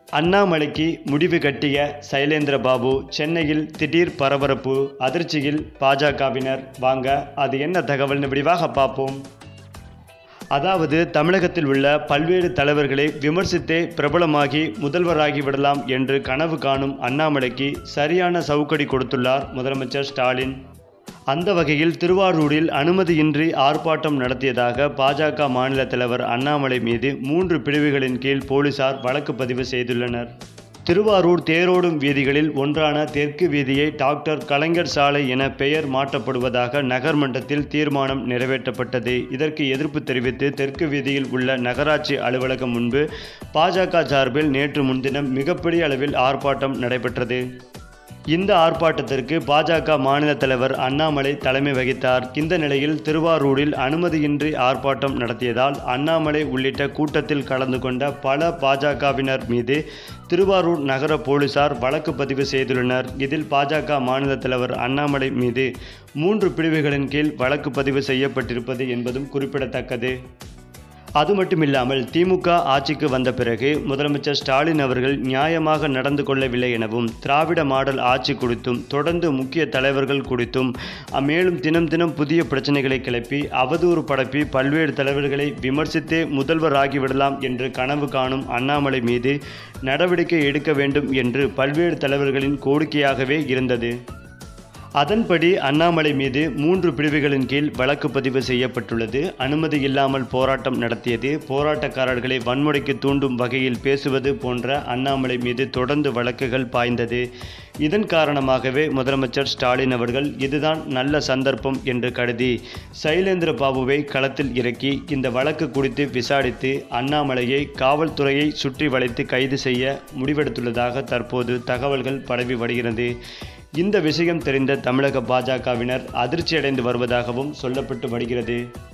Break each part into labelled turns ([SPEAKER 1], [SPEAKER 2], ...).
[SPEAKER 1] அண்ணாமலைக்கு முடிவு கட்டிய சைலேந்திர பாபு சென்னையில் திடீர் பரபரப்பு அதிர்ச்சியில் பாஜகவினர் வாங்க அது என்ன தகவல்னு விரிவாக பார்ப்போம் அதாவது தமிழகத்தில் உள்ள பல்வேறு தலைவர்களை விமர்சித்தே பிரபலமாகி முதல்வராகி விடலாம் என்று கனவு காணும் அண்ணாமலைக்கு சரியான சவுக்கடி கொடுத்துள்ளார் முதலமைச்சர் ஸ்டாலின் அந்த வகையில் திருவாரூரில் அனுமதியின்றி ஆர்ப்பாட்டம் நடத்தியதாக பாஜக மாநில தலைவர் அண்ணாமலை மீது மூன்று பிரிவுகளின் கீழ் போலீசார் வழக்கு பதிவு செய்துள்ளனர் திருவாரூர் தேரோடும் வீதிகளில் ஒன்றான தெற்கு வீதியை டாக்டர் கலைஞர் சாலை என பெயர் மாற்றப்படுவதாக நகர்மன்றத்தில் தீர்மானம் நிறைவேற்றப்பட்டது இதற்கு எதிர்ப்பு தெரிவித்து தெற்கு வீதியில் உள்ள நகராட்சி அலுவலகம் முன்பு பாஜக சார்பில் நேற்று முன்தினம் மிகப்பெரிய அளவில் ஆர்ப்பாட்டம் நடைபெற்றது இந்த ஆர்ப்பாட்டத்திற்கு பாஜக மாநில தலைவர் அண்ணாமலை தலைமை வகித்தார் இந்த நிலையில் திருவாரூரில் அனுமதியின்றி ஆர்ப்பாட்டம் நடத்தியதால் அண்ணாமலை உள்ளிட்ட கூட்டத்தில் கலந்து கொண்ட பல பாஜகவினர் மீது திருவாரூர் நகர போலீசார் வழக்கு பதிவு செய்துள்ளனர் இதில் பாஜக மாநில தலைவர் அண்ணாமலை மீது மூன்று பிரிவுகளின் கீழ் வழக்கு பதிவு செய்யப்பட்டிருப்பது என்பதும் குறிப்பிடத்தக்கது அது மட்டுமில்லாமல் திமுக ஆட்சிக்கு வந்த பிறகு முதலமைச்சர் ஸ்டாலின் அவர்கள் நியாயமாக நடந்து கொள்ளவில்லை எனவும் திராவிட மாடல் ஆட்சி குறித்தும் தொடர்ந்து முக்கிய தலைவர்கள் குறித்தும் மேலும் தினம் தினம் புதிய பிரச்சனைகளை கிளப்பி அவதூறு பரப்பி பல்வேறு தலைவர்களை விமர்சித்தே முதல்வராகிவிடலாம் என்று கனவு காணும் அண்ணாமலை மீது நடவடிக்கை எடுக்க வேண்டும் என்று பல்வேறு தலைவர்களின் கோரிக்கையாகவே இருந்தது அதன்படி அண்ணாமலை மீது மூன்று பிரிவுகளின் கீழ் வழக்கு பதிவு செய்யப்பட்டுள்ளது அனுமதி இல்லாமல் போராட்டம் நடத்தியது போராட்டக்காரர்களை வன்முறைக்கு தூண்டும் வகையில் பேசுவது போன்ற அண்ணாமலை மீது தொடர்ந்து வழக்குகள் பாய்ந்தது இதன் காரணமாகவே முதலமைச்சர் ஸ்டாலின் அவர்கள் இதுதான் நல்ல சந்தர்ப்பம் என்று கருதி சைலேந்திர பாபுவை களத்தில் இறக்கி இந்த வழக்கு குறித்து விசாரித்து அண்ணாமலையை காவல்துறையை சுற்றி வளைத்து கைது செய்ய முடிவெடுத்துள்ளதாக தற்போது தகவல்கள் பரவி வருகிறது இந்த விஷயம் தெரிந்த தமிழக பாஜகவினர் அதிர்ச்சியடைந்து வருவதாகவும் சொல்லப்பட்டு வருகிறது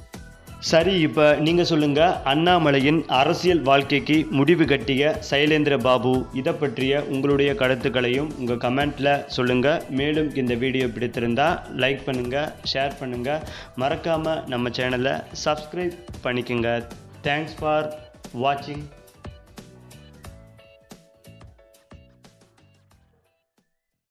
[SPEAKER 1] சரி இப்போ நீங்கள் சொல்லுங்கள் அண்ணாமலையின் அரசியல் வாழ்க்கைக்கு முடிவு கட்டிய சைலேந்திர பாபு இதை பற்றிய உங்களுடைய கருத்துக்களையும் உங்கள் கமெண்ட்டில் சொல்லுங்கள் மேலும் இந்த வீடியோ பிடித்திருந்தா லைக் பண்ணுங்கள் ஷேர் பண்ணுங்கள் மறக்காமல் நம்ம சேனலை சப்ஸ்கிரைப் பண்ணிக்கோங்க தேங்க்ஸ் ஃபார் வாட்சிங்